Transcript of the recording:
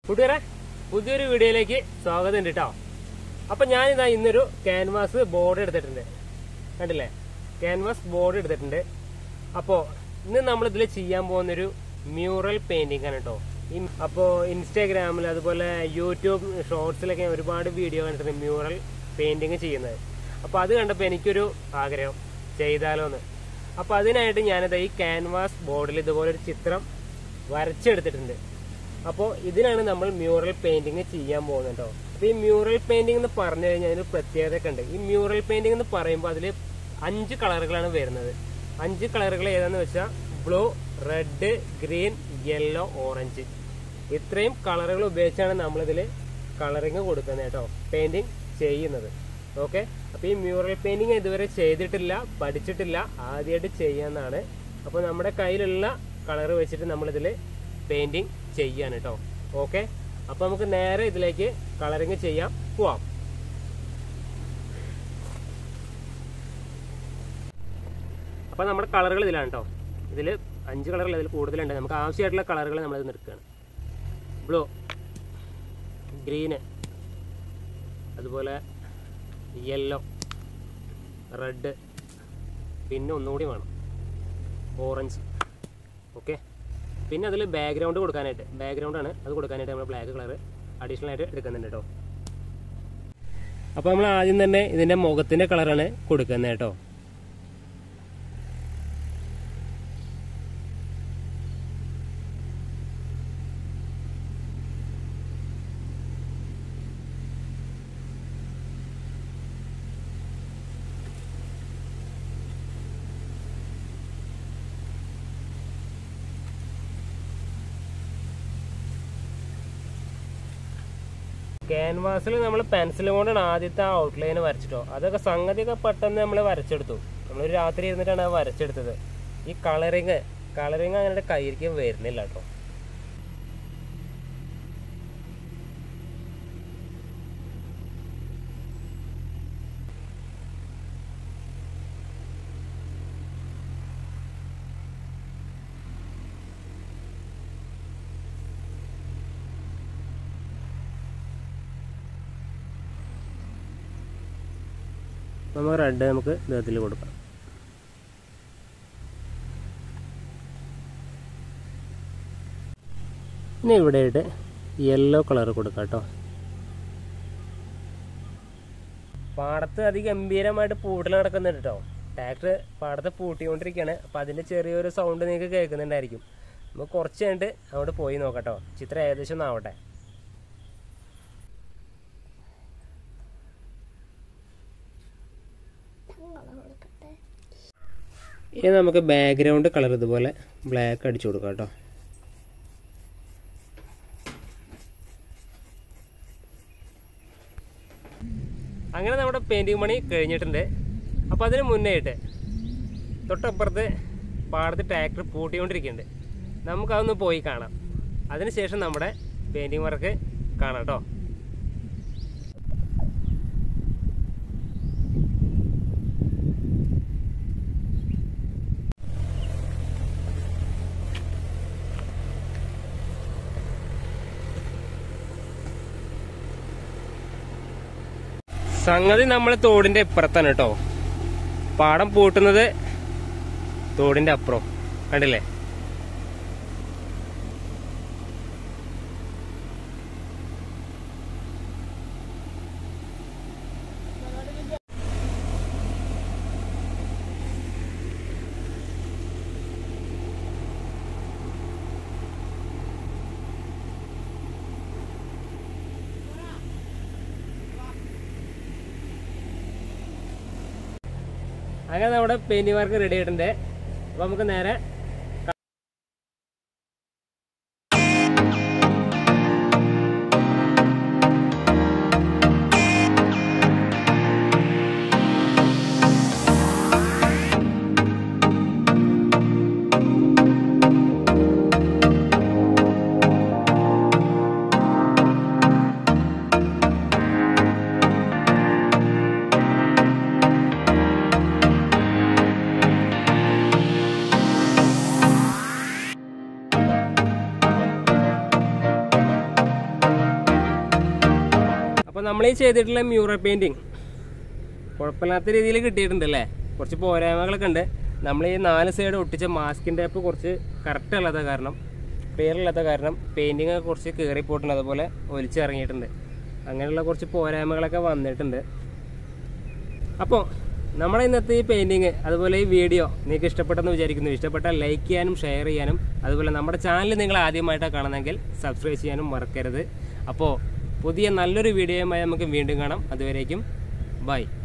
കൂട്ടുകാരെ പുതിയൊരു വീഡിയോയിലേക്ക് സ്വാഗതം ഉണ്ട് കേട്ടോ അപ്പൊ ഞാനിതാ ഇന്നൊരു ക്യാൻവാസ് ബോർഡ് എടുത്തിട്ടുണ്ട് കണ്ടില്ലേ ക്യാൻവാസ് ബോർഡ് എടുത്തിട്ടുണ്ട് അപ്പോ ഇന്ന് നമ്മൾ ഇതിൽ ചെയ്യാൻ പോകുന്നൊരു മ്യൂറൽ പെയിന്റിംഗ് ആണ് കേട്ടോ അപ്പോ ഇൻസ്റ്റാഗ്രാമിൽ അതുപോലെ യൂട്യൂബ് ഷോർട്സിലൊക്കെ ഒരുപാട് വീഡിയോ കണ്ടിട്ടുണ്ട് മ്യൂറൽ പെയിന്റിംഗ് ചെയ്യുന്നത് അപ്പൊ അത് കണ്ടപ്പോൾ എനിക്കൊരു ആഗ്രഹം ചെയ്താലോ എന്ന് അപ്പൊ അതിനായിട്ട് ഞാനിത് ഈ ക്യാൻവാസ് ബോർഡിൽ ഇതുപോലെ ഒരു ചിത്രം വരച്ചെടുത്തിട്ടുണ്ട് അപ്പോൾ ഇതിനാണ് നമ്മൾ മ്യൂറൽ പെയിന്റിങ് ചെയ്യാൻ പോകുന്നത് കേട്ടോ അപ്പൊ ഈ മ്യൂറൽ പെയിന്റിംഗ് എന്ന് പറഞ്ഞു കഴിഞ്ഞാൽ അതിന് പ്രത്യേകതയൊക്കെ ഉണ്ട് ഈ മ്യൂറൽ പെയിന്റിംഗ് എന്ന് പറയുമ്പോൾ അതിൽ അഞ്ച് കളറുകളാണ് വരുന്നത് അഞ്ച് കളറുകൾ ഏതാന്ന് വെച്ചാൽ blue red green yellow orange ഇത്രയും കളറുകൾ ഉപയോഗിച്ചാണ് നമ്മളിതിൽ കളറിങ് കൊടുക്കുന്നത് കേട്ടോ പെയിന്റിങ് ചെയ്യുന്നത് ഓക്കെ അപ്പൊ ഈ മ്യൂറൽ പെയിന്റിങ് ഇതുവരെ ചെയ്തിട്ടില്ല പഠിച്ചിട്ടില്ല ആദ്യമായിട്ട് ചെയ്യാന്നാണ് അപ്പൊ നമ്മുടെ കയ്യിലുള്ള കളർ വെച്ചിട്ട് നമ്മളിതിൽ പെയിന്റിങ് ചെയ്യാണ് കേട്ടോ ഓക്കെ അപ്പൊ നമുക്ക് നേരെ ഇതിലേക്ക് കളറിങ് ചെയ്യാം പോവാം അപ്പൊ നമ്മുടെ കളറുകൾ ഇതിലാണ് കേട്ടോ ഇതിൽ അഞ്ച് കളറുകൾ ഇതിൽ കൂടുതലുണ്ട് നമുക്ക് ആവശ്യമായിട്ടുള്ള കളറുകൾ നമ്മളിത് നിൽക്കുകയാണ് ബ്ലൂ ഗ്രീന് അതുപോലെ യെല്ലോ റെഡ് പിന്നെ ഒന്നുകൂടി വേണം ഓറഞ്ച് ഓക്കെ പിന്നെ അതിൽ ബാക്ക്ഗ്രൗണ്ട് കൊടുക്കാനായിട്ട് ബാക്ക്ഗ്രൗണ്ടാണ് അത് കൊടുക്കാനായിട്ട് നമ്മൾ ബ്ലാക്ക് കളർ അഡീഷണൽ ആയിട്ട് എടുക്കുന്നുണ്ട് കേട്ടോ അപ്പോൾ നമ്മൾ ആദ്യം തന്നെ ഇതിൻ്റെ മുഖത്തിൻ്റെ കളറാണ് കൊടുക്കുന്നത് കേട്ടോ ക്യാൻവാസിൽ നമ്മൾ പെൻസിൽ കൊണ്ടാണ് ആദ്യത്തെ ആ ഔട്ട്ലൈൻ വരച്ചിട്ടോ അതൊക്കെ സംഗതിയൊക്കെ പെട്ടെന്ന് നമ്മൾ വരച്ചെടുത്തു നമ്മളൊരു രാത്രി ഇരുന്നിട്ടാണ് അത് വരച്ചെടുത്തത് ഈ കളറിങ് കളറിങ് അങ്ങനെ കയ്യിരിക്കും വരുന്നില്ല കേട്ടോ നമുക്ക് റെഡ് നമുക്ക് ഇതിൽ കൊടുക്കാം ഇനി ഇവിടെ ആയിട്ട് യെല്ലോ കളർ കൊടുക്കാം കേട്ടോ പാടത്ത് അതിഗംഭീരമായിട്ട് പൂട്ടൽ നടക്കുന്നുണ്ട് കേട്ടോ ട്രാക്ടർ പാടത്ത് പൂട്ടിക്കൊണ്ടിരിക്കുകയാണ് അപ്പം അതിൻ്റെ ചെറിയൊരു സൗണ്ട് നിങ്ങൾക്ക് കേൾക്കുന്നുണ്ടായിരിക്കും നമുക്ക് കുറച്ച് കഴിഞ്ഞിട്ട് അങ്ങോട്ട് പോയി നോക്കാം കേട്ടോ ചിത്രം ഏകദേശം ഒന്ന് ആവട്ടെ ഇനി നമുക്ക് ബാക്ക്ഗ്രൗണ്ട് കളർ ഇതുപോലെ ബ്ലാക്ക് അടിച്ചു കൊടുക്കാം കേട്ടോ അങ്ങനെ നമ്മുടെ പെയിൻറ്റിങ് പണി കഴിഞ്ഞിട്ടുണ്ട് അപ്പോൾ അതിന് മുന്നേ ആയിട്ട് തൊട്ടപ്പുറത്ത് പാടത്ത് ട്രാക്ടർ പൂട്ടിക്കൊണ്ടിരിക്കുന്നുണ്ട് നമുക്കതൊന്ന് പോയി കാണാം അതിനുശേഷം നമ്മുടെ പെയിൻറ്റിങ് വർക്ക് കാണാം കേട്ടോ സംഗതി നമ്മൾ തോടിന്റെ ഇപ്പുറത്താണ് കേട്ടോ പാടം പൂട്ടുന്നത് തോടിന്റെ അപ്പുറം കണ്ടില്ലേ അങ്ങനെ നമ്മുടെ പെയിന്റിംഗ് വർക്ക് റെഡി ആയിട്ടുണ്ട് അപ്പൊ നമുക്ക് നേരെ അപ്പോൾ നമ്മൾ ഈ ചെയ്തിട്ടുള്ള മ്യൂറൽ പെയിൻറ്റിങ് കുഴപ്പമില്ലാത്ത രീതിയിൽ കിട്ടിയിട്ടുണ്ട് അല്ലേ കുറച്ച് പോരായ്മകളൊക്കെ ഉണ്ട് നമ്മൾ ഈ നാല് സൈഡ് ഒട്ടിച്ച മാസ്കിൻ ടേപ്പ് കുറച്ച് കറക്റ്റ് അല്ലാത്ത കാരണം ക്ലിയർ അല്ലാത്ത കാരണം പെയിൻറ്റിങ് കുറച്ച് കയറിപ്പോയിട്ടുണ്ട് അതുപോലെ ഒലിച്ചിറങ്ങിയിട്ടുണ്ട് അങ്ങനെയുള്ള കുറച്ച് പോരായ്മകളൊക്കെ വന്നിട്ടുണ്ട് അപ്പോൾ നമ്മുടെ ഇന്നത്തെ ഈ പെയിൻറ്റിങ് അതുപോലെ ഈ വീഡിയോ നിങ്ങൾക്ക് ഇഷ്ടപ്പെട്ടെന്ന് വിചാരിക്കുന്നു ഇഷ്ടപ്പെട്ടാൽ ലൈക്ക് ചെയ്യാനും ഷെയർ ചെയ്യാനും അതുപോലെ നമ്മുടെ ചാനൽ നിങ്ങൾ ആദ്യമായിട്ടാണ് കാണുന്നതെങ്കിൽ സബ്സ്ക്രൈബ് ചെയ്യാനും മറക്കരുത് അപ്പോൾ പുതിയ നല്ലൊരു വീഡിയോയുമായി നമുക്ക് വീണ്ടും കാണാം അതുവരേക്കും ബൈ